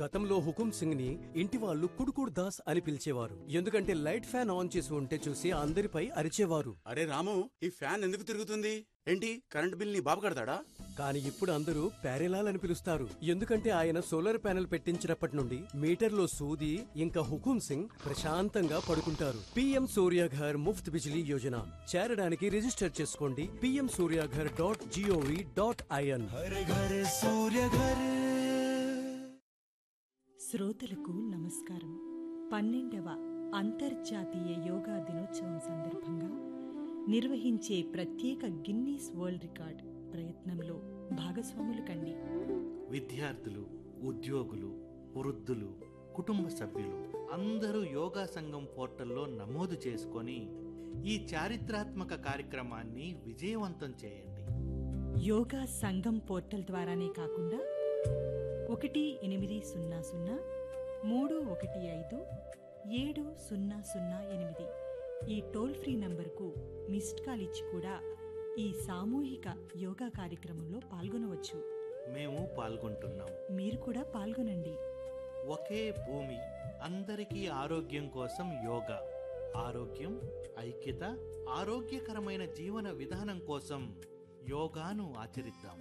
గతంలో హుకుం సింగ్ ని ఇంటి వాళ్ళు కుడుకుడు దాస్ అని పిలిచేవారు ఎందుకంటే లైట్ ఫ్యాన్ ఆన్ చేసి ఉంటే చూసి అందరిపై అరిచేవారు అరే రాము ఈ ఫ్యాన్ ఎందుకు తిరుగుతుంది ఏంటి కరెంట్ బిల్ నీ బాబు కడతాడా కానీ ఇప్పుడు అందరూ ప్యారెలాల్ అని పిలుస్తారు ఎందుకంటే ఆయన సోలార్ ప్యానెల్ పెట్టించినప్పటి నుండి మీటర్లో సూది ఇంకా హుకుం సింగ్ ప్రశాంతంగా పడుకుంటారు పిఎం సూర్యాఘర్ ముఫ్త్ బిజిలీ యోజన చేరడానికి రిజిస్టర్ చేసుకోండి P M Surya Ghar dot G O V dot I N శ్రోతలకు నమస్కారం పన్నెండవ అంతర్జాతీయ యోగా దినోత్సవం సందర్భంగా నిర్వహించే ప్రత్యేక గిన్నీస్ వరల్డ్ రికార్డ్ ప్రయత్నంలో భాగస్వాములు కండి విద్యార్థులు ఉద్యోగులు వృద్ధులు కుటుంబ సభ్యులు అందరూ యోగా సంఘం పోర్టల్లో నమోదు చేసుకొని ఈ చారిత్రాత్మక కార్యక్రమాన్ని విజయవంతం చేయండి యోగా సంఘం పోర్టల్ ద్వారానే కాకుండా ఒకటి ఎనిమిది సున్నా సున్నా మూడు ఒకటి ఐదు ఏడు సున్నా సున్నా ఎనిమిది ఈ టోల్ ఫ్రీ నంబర్కు మిస్డ్ కాల్ ఇచ్చి కూడా ఈ సామూహిక యోగా కార్యక్రమంలో పాల్గొనవచ్చు మేము పాల్గొంటున్నాం మీరు కూడా పాల్గొనండి ఒకే భూమి అందరికీ ఆరోగ్యం కోసం యోగా ఆరోగ్యం ఐక్యత ఆరోగ్యకరమైన జీవన విధానం కోసం యోగాను ఆచరిద్దాం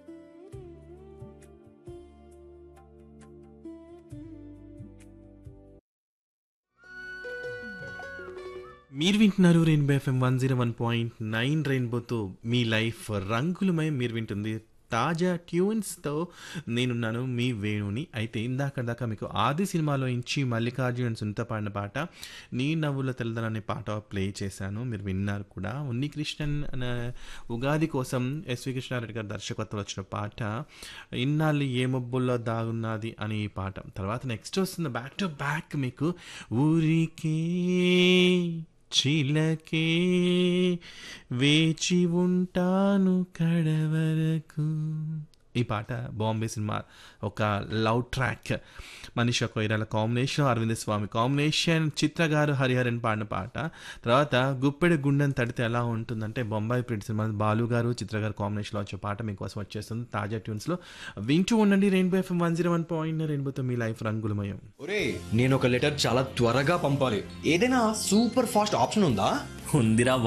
మీరు వింటున్నారు Rainbow FM one zero one point nine రెయిన్బోతో మీ లైఫ్ రంగులమయం మీరు వింటుంది తాజా ట్యూన్స్తో నేనున్నాను మీ వేణుని అయితే ఇందాక దాకా మీకు ఆది సినిమాలో ఇంచి మల్లికార్జున సునీత పాడిన పాట నీ నవ్వుల తెల్లదన అనే పాట ప్లే చేశాను మీరు విన్నారు కూడా ఉన్ని కృష్ణన్ అనే ఉగాది కోసం ఎస్వి కృష్ణారెడ్డి గారి దర్శకత్వంలో వచ్చిన పాట ఇన్నాళ్ళు ఏ మబ్బుల్లో దాగున్నది అని ఈ పాట తర్వాత నెక్స్ట్ వస్తుంది బ్యాక్ టు బ్యాక్ మీకు ఊరికే చిలకే వేచి ఉంటాను కడవరకు ఈ పాట బాంబే సినిమా ఒక love track Manisha Koirala combination Aravind Swamy combination Chitra గారు హరిహరన్ పాడిన పాట తర్వాత గుప్పెడి గుండెని తడితే ఎలా ఉంటుందంటే బొంబాయి ప్రింట్ సినిమా బాలు గారు చిత్ర గారు కాంబినేషన్లో వచ్చే పాట మీకోసం వచ్చేస్తుంది తాజా ట్యూన్స్లో వింటూ ఉండండి Rainbow FM one zero one point రెయిన్బోతో మీ లైఫ్ రంగులమయం ఒరే నేను ఒక లెటర్ చాలా త్వరగా పంపాలి ఏదైనా సూపర్ ఫాస్ట్ ఆప్షన్ ఉందా ఉందిరా